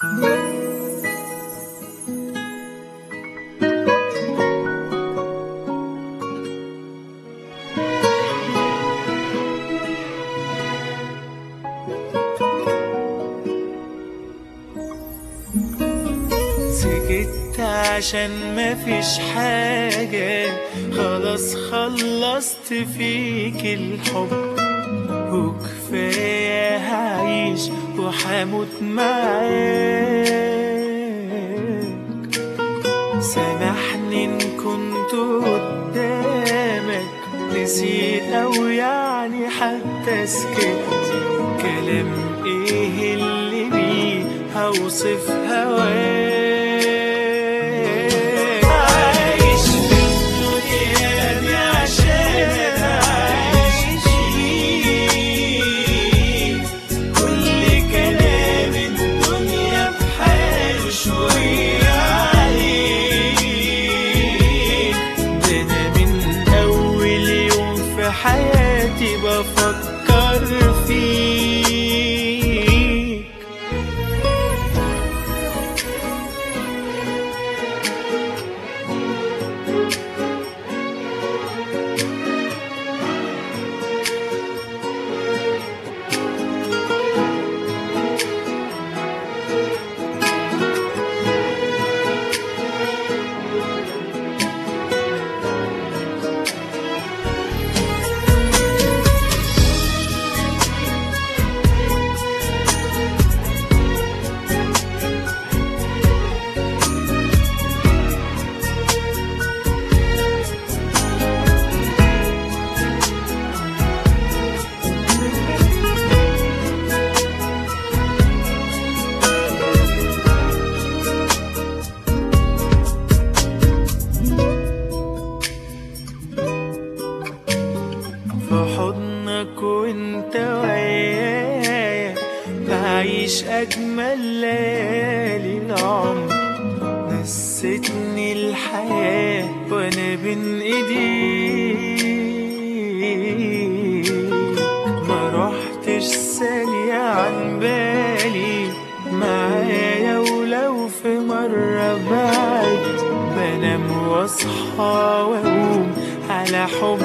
سكت عشان مفيش حاجة خلاص خلصت فيك الحب وكفاية هعيش وحموت معاك سامحني إن كنت قدامك نسيت أو يعني حتى سكت كلام إيه اللي بيه هوصف هواك عايش في الدنيا دي عشان أعيش فيك كل كلام الدنيا بحاله شوية عليك ده أنا من أول يوم في حياتي بفكر فيك في حضنك وانت ويايا بعيش اجمل ليالي العمر نستني الحياة وانا بين ايديك ما رحتش ثانية عن بالي معايا ولو في مرة بعد بنام واصحى واقوم على حب